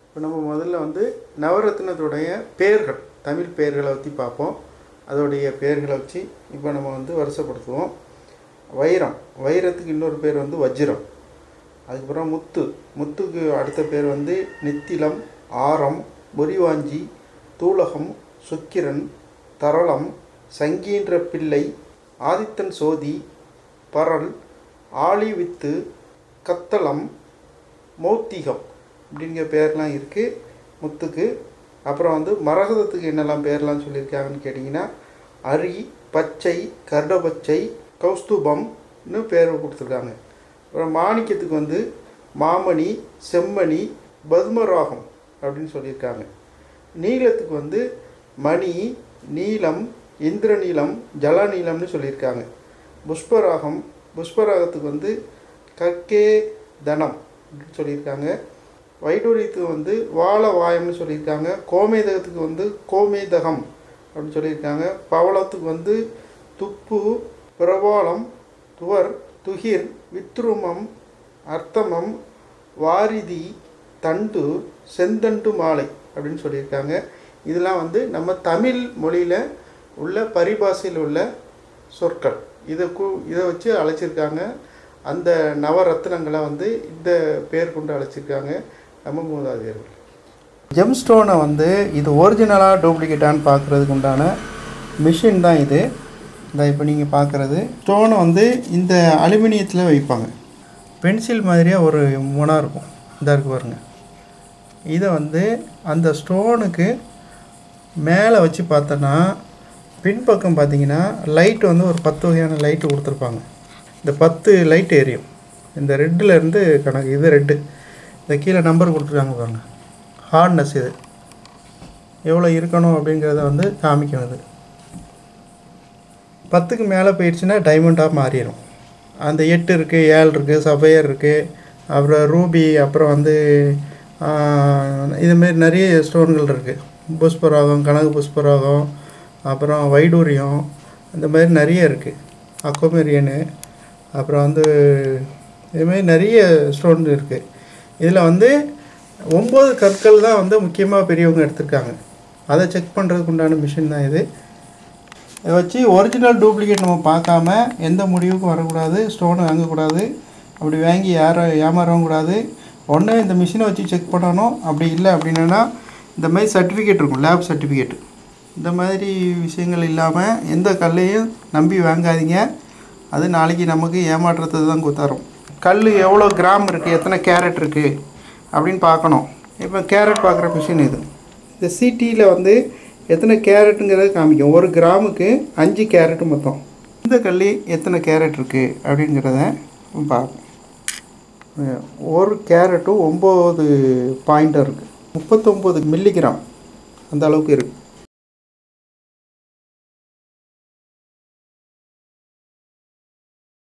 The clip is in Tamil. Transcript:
இப்போ நம்ம முதல்ல வந்து நவரத்னத்துடைய பேர்கள் தமிழ் பெயர்களை பற்றி பார்ப்போம் அதோடைய பெயர்களை வச்சு இப்போ நம்ம வந்து வருஷப்படுத்துவோம் வைரம் வைரத்துக்கு இன்னொரு பேர் வந்து வஜ்ரம் அதுக்கப்புறம் முத்து முத்துக்கு அடுத்த பேர் வந்து நித்திலம் ஆரம் பொரிவாஞ்சி தூலகம் சுக்கிரன் தரளம் சங்கீன்ற பிள்ளை ஆதித்தன் சோதி பரல் ஆழிவித்து கத்தளம் மௌத்திகம் அப்படிங்கிற பேர்லாம் இருக்குது முத்துக்கு அப்புறம் வந்து மரகதத்துக்கு என்னெல்லாம் பேர்லாம் சொல்லியிருக்காங்கன்னு கேட்டிங்கன்னா அரி பச்சை கருடபச்சை கௌஸ்துபம்னு பேர் கொடுத்துருக்காங்க அப்புறம் மாணிக்கத்துக்கு வந்து மாமணி செம்மணி பத்மராகம் அப்படின்னு சொல்லியிருக்காங்க நீலத்துக்கு வந்து மணி நீலம் இந்திரநீலம் ஜலநீலம்னு சொல்லியிருக்காங்க புஷ்பராகம் புஷ்பராகத்துக்கு வந்து கற்கே தனம் அப்படின்னு சொல்லியிருக்காங்க வைடூரியத்துக்கு வந்து வாழ வாயம்னு சொல்லியிருக்காங்க கோமேதகத்துக்கு வந்து கோமேதகம் அப்படின்னு சொல்லியிருக்காங்க பவளத்துக்கு வந்து துப்பு பிரபாலம் துவர் துகிர் வித்ருமம் அர்த்தமம் வாரிதி தண்டு செந்தண்டு மாலை அப்படின்னு சொல்லியிருக்காங்க இதெல்லாம் வந்து நம்ம தமிழ் மொழியில் உள்ள பரிபாஷையில் உள்ள சொற்கள் இதை கு இதை வச்சு அழைச்சிருக்காங்க அந்த நவரத்னங்களை வந்து இந்த பேர் கொண்டு அழைச்சிருக்காங்க நம்ம மூதாதையர்கள் ஜெம் ஸ்டோனை வந்து இது ஒரிஜினலாக டூப்ளிகேட்டான்னு பார்க்குறதுக்கு உண்டான மிஷின் தான் இது இந்த இப்போ நீங்கள் பார்க்குறது ஸ்டோனை வந்து இந்த அலுமினியத்தில் வைப்பாங்க பென்சில் மாதிரியாக ஒரு முனை இருக்கும் இதாக இருக்கு பாருங்க இதை வந்து அந்த ஸ்டோனுக்கு மேலே வச்சு பார்த்தோன்னா பின்பக்கம் பார்த்தீங்கன்னா லைட் வந்து ஒரு பத்து வகையான லைட்டு கொடுத்துருப்பாங்க இந்த பத்து லைட் எரியும் இந்த ரெட்டில் இருந்து கணக்கு இது ரெட்டு இந்த கீழே நம்பர் கொடுத்துருக்காங்க பாருங்க ஹார்ட்னஸ் இது எவ்வளோ இருக்கணும் அப்படிங்கிறத வந்து காமிக்கும் இது பத்துக்கு மேலே போயிடுச்சுன்னா டைமண்டாக மாறிடும் அந்த எட்டு இருக்குது ஏழு இருக்குது சபையர் இருக்குது அப்புறம் ரூபி அப்புறம் வந்து ஆஹ், இதுமாரி நிறைய ஸ்டோன்கள் இருக்குது புஷ்பராகம் கனகு புஷ்பராகம் அப்புறம் வைடூரியம் இந்த மாதிரி நிறைய இருக்குது அக்கோமெரியனு அப்புறம் வந்து இதுமாரி நிறைய ஸ்டோன் இருக்குது இதில் வந்து ஒம்பது கற்கள் தான் வந்து முக்கியமாக பெரியவங்க எடுத்திருக்காங்க அதை செக் பண்ணுறதுக்கு உண்டான மிஷின் தான் இது இதை வச்சு ஒரிஜினல் டூப்ளிகேட் நம்ம பார்க்காம எந்த முடிவுக்கும் வரக்கூடாது ஸ்டோனை வாங்கக்கூடாது அப்படி வாங்கி யாரும் ஏமாறவும் கூடாது ஒன்று இந்த மிஷினை வச்சு செக் பண்ணணும் அப்படி இல்லை அப்படின்னா இந்த மாதிரி சர்டிஃபிகேட் இருக்கும் லேப் சர்டிஃபிகேட் இந்த மாதிரி விஷயங்கள் இல்லாமல் எந்த கல்லையும் நம்பி வாங்காதீங்க அது நாளைக்கு நமக்கு ஏமாற்றத்தை தான் குத்தாரும் கல் எவ்வளோ கிராம் இருக்குது எத்தனை கேரட் இருக்குது அப்படின்னு பார்க்கணும் இப்போ கேரட் பார்க்குற மிஷின் இது இந்த சிடியில் வந்து எத்தனை கேரட்டுங்கிறத காமிக்கும் ஒரு கிராமுக்கு அஞ்சு கேரட் மொத்தம் இந்த கல் எத்தனை கேரட் இருக்குது அப்படிங்கிறத பார்ப்போம் அஹ் ஒரு கேரட்டும் ஒம்பது பாயிண்ட்டாக இருக்குது முப்பத்தொம்போது மில்லிகிராம் அந்த அளவுக்கு இருக்குது